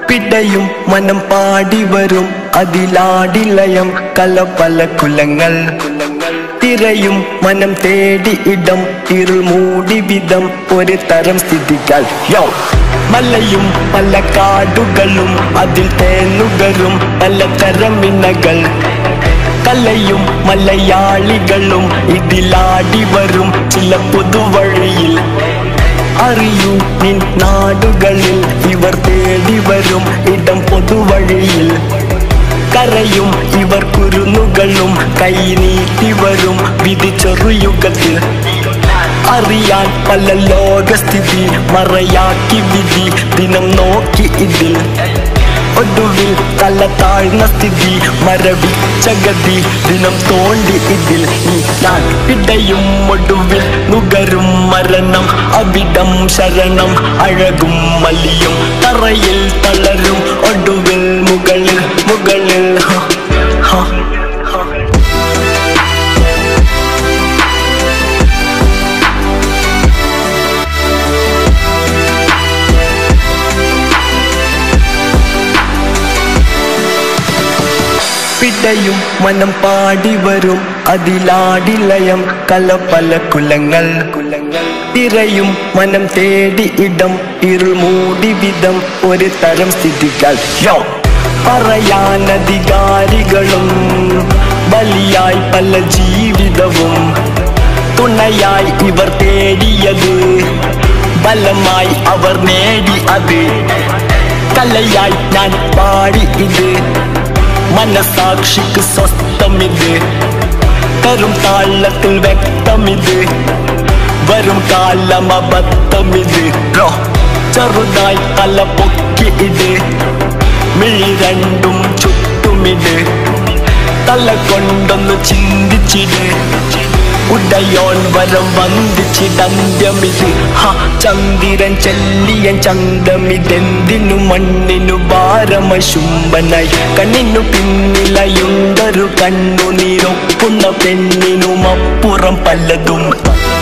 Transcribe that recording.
പിടയും മനം പാടി വരും അതിലാടിലയം കല പല കുലങ്ങൾ തിരയും മനം തേടി ഇടം ഇരുൾ മൂടി വിധം ഒരു തരം സ്ഥിതികൾ യോ മലയും പല കാടുകളും അതിൽ തേനുകരും പല തരമിനകൾ കലയും മലയാളികളും ഇതിലാടി വരും ചില പുതുവഴിയിൽ അറിയൂ നിൻ നാടുകളിൽ ഇവർ തേടി വരും ഇടം പൊതുവഴിയിൽ കരയും ഇവർ കുരുന്നുകളും കൈനീട്ടി വരും വിധി ചെറുയുഗത്തിൽ അറിയാൻ പല ലോകസ്ഥിതി മറയാക്കി വിധി ദിനം നോക്കി ഇതിൽ ഒടുവിൽ തല താഴ്ന്ന സ്ഥിതി മരവിച്ച ഗതി ദിനം തോണ്ടി ഇതിൽ ഈ ഞാൻ ഇടയും ഒടുവിൽ നുകരും മരണം അവിടം ശരണം അഴകും മലിയും തറയിൽ തളരും ഒടുവിൽ മുകളിൽ മുകളിൽ ഹ, ഹ, ഹ. പിടയും മനം പാടി വരും അതിലാടിലയം കല പല കുലങ്ങൾ കുലങ്ങൾ തിരയും മനം തേടി ഇടം ഇരുൾ മൂടി വിധം ഒരു തരം സ്ഥിതികൾ യോ പറയാൻ അധികാരികളും ബലിയായി പല ജീവിതവും തുണയായി ഇവർ തേടിയത് ബലമായി അവർ നേടി അത് കലയായി ഞാൻ പാടി ഇത് മനസാക്ഷിക്ക് സ്വസ്ഥമിത് കരും താളത്തിൽ വ്യക്തമിത് വരും കാലം അബദ്ധമിത് റോ ചെറുതായി തല പൊക്കി ഇത് മിഴി രണ്ടും ചുറ്റുമിത് തല കൊണ്ടൊന്ന് ചിന്തിച്ചിട് ഉടയോൻ വരം വന്ദിച്ചിടന്ത്യമിത് ഹ ചന്ദ്രൻ ചെല്ലിയൻ ചന്തമിതെന്തിനു മണ്ണിനു ഭാരമശുംബനായി കണ്ണിനു പിന്നിലയുണ്ടൊരു കണ്ണു നീരൊക്കുന്ന പെണ്ണിനുമപ്പുറം പലതും